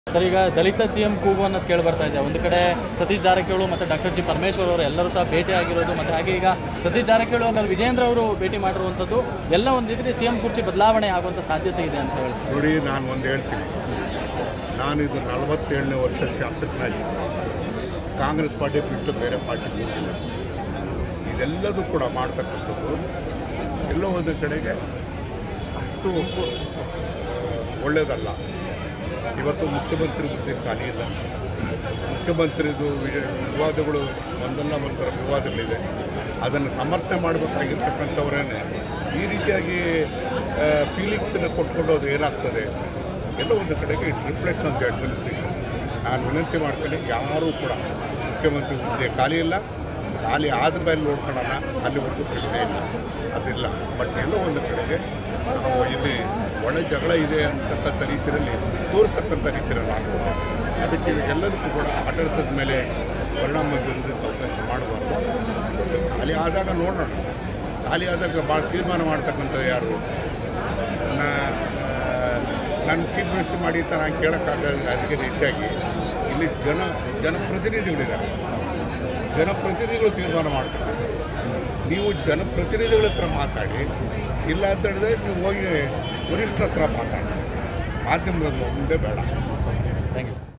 sir ಈಗ ದಲಿತ C M ಕೂಗು ಅನ್ನೋದು ಕೇಳಿ ಬರ್ತಾ ಇದೆ ಒಂದು ಕಡೆ ಸತೀಶ್ ಜಾರಕಿಹೊಳಿ ಮತ್ತು ಡಾಕ್ಟರ್ ಜಿ ಪರಮೇಶ್ವರ್ ಅವರು ಎಲ್ಲರೂ ಸಹ ಭೇಟಿ ಆಗಿರೋದು ಮತ್ತು ಹಾಗೆ ಈಗ ಸತೀಶ್ ಜಾರಕಿಹೊಳಿ ಅವರು ವಿಜೇಂದ್ರ ಅವರು ಭೇಟಿ ಮಾಡಿರುವಂಥದ್ದು ಎಲ್ಲ ಒಂದು ರೀತಿ ಸಿ ಎಂ ಕುರ್ಚಿ ಬದಲಾವಣೆ ಆಗುವಂಥ ಸಾಧ್ಯತೆ ಇದೆ ಅಂತ ಹೇಳಿ ನೋಡಿ ನಾನು ಒಂದು ಹೇಳ್ತೀನಿ ನಾನು ಇದು ನಲವತ್ತೇಳನೇ ವರ್ಷ ಶಾಸಕನಾಗಿ ಕಾಂಗ್ರೆಸ್ ಪಾರ್ಟಿ ಬಿಟ್ಟು ಬೇರೆ ಪಾರ್ಟಿ ಹೋಗಿಲ್ಲ ಇದೆಲ್ಲದೂ ಕೂಡ ಮಾಡ್ತಕ್ಕಂಥದ್ದು ಎಲ್ಲೋ ಒಂದು ಕಡೆಗೆ ಅಷ್ಟು ಒಳ್ಳೆಯದಲ್ಲ ಇವತ್ತು ಮುಖ್ಯಮಂತ್ರಿ ಹುದ್ದೆ ಖಾಲಿ ಇಲ್ಲ ಮುಖ್ಯಮಂತ್ರಿದು ವಿ- ವಿವಾದಗಳು ಒಂದಲ್ಲ ಒಂದರ ವಿವಾದಗಳಿದೆ ಅದನ್ನು ಸಮರ್ಥನೆ ಮಾಡಬೇಕಾಗಿರ್ತಕ್ಕಂಥವರೇನೆ ಈ ರೀತಿಯಾಗಿ ಫೀಲಿಂಗ್ಸನ್ನು ಕೊಟ್ಕೊಂಡೋದು ಏನಾಗ್ತದೆ ಎಲ್ಲ ಒಂದು ಕಡೆಗೆ it reflects on the administration ನಾನು ವಿನಂತಿ ಮಾಡ್ತೀನಿ ಯಾರೂ ಕೂಡ ಮುಖ್ಯಮಂತ್ರಿ ಹುದ್ದೆ ಖಾಲಿ ಇಲ್ಲ ಖಾಲಿ ಆದ ಮೇಲೆ ನೋಡ್ಕೊಳ್ಳೋಣ ಅಲ್ಲಿವರೆಗೂ ಪ್ರಶ್ನೆ ಇಲ್ಲ ಅದಿಲ್ಲ ಬಟ್ ಎಲ್ಲೋ ಒಂದು ಕಡೆಗೆ ನಾವು ಇಲ್ಲಿ ಒಳ ಜಗಳ ಇದೆ ಅಂತಕ್ಕಂಥ ರೀತಿಯಲ್ಲಿ ತೋರಿಸ್ತಕ್ಕಂಥ ರೀತಿಯಲ್ಲಿ ಆಗ್ತದೆ ಅದಕ್ಕೆ ಇದಕ್ಕೆಲ್ಲದಕ್ಕೂ ಕೂಡ ಆಡಳಿತದ ಮೇಲೆ ಪರಿಣಾಮ ಬೀರೋದಕ್ಕೆ ಅವಕಾಶ ಮಾಡಬಾರ್ದು ಮತ್ತು ಖಾಲಿ ಆದಾಗ ನೋಡೋಣ ಖಾಲಿ ಆದಾಗ ಭಾಳ ತೀರ್ಮಾನ ಮಾಡ್ತಕ್ಕಂಥ ಯಾರು ನನ್ನ ಚೀಫ್ ಮಿನಿಸ್ಟರ್ ಮಾಡಿ ಅಂತ ನಾನು ಕೇಳೋಕ್ಕಾಗ ಅದಕ್ಕೆ ಹೆಚ್ಚಾಗಿ ಇಲ್ಲಿ ಜನ ಜನಪ್ರತಿನಿಧಿಗಳಿದ್ದಾರೆ ಜನಪ್ರತಿನಿಧಿಗಳು ತೀರ್ಮಾನ ಮಾಡ್ತಾರೆ ನೀವು ಜನಪ್ರತಿನಿಧಿಗಳ ಹತ್ರ ಮಾತಾಡಿ ಇಲ್ಲ ಅಂತ ಹೇಳಿದ್ರೆ ನೀವು ಹೋಗಿ ವರಿಷ್ಠರ ಹತ್ರ ಮಾತಾಡಿ ಮಾಧ್ಯಮದ ಮುಂದೆ ಬೇಡ ಥ್ಯಾಂಕ್ ಯು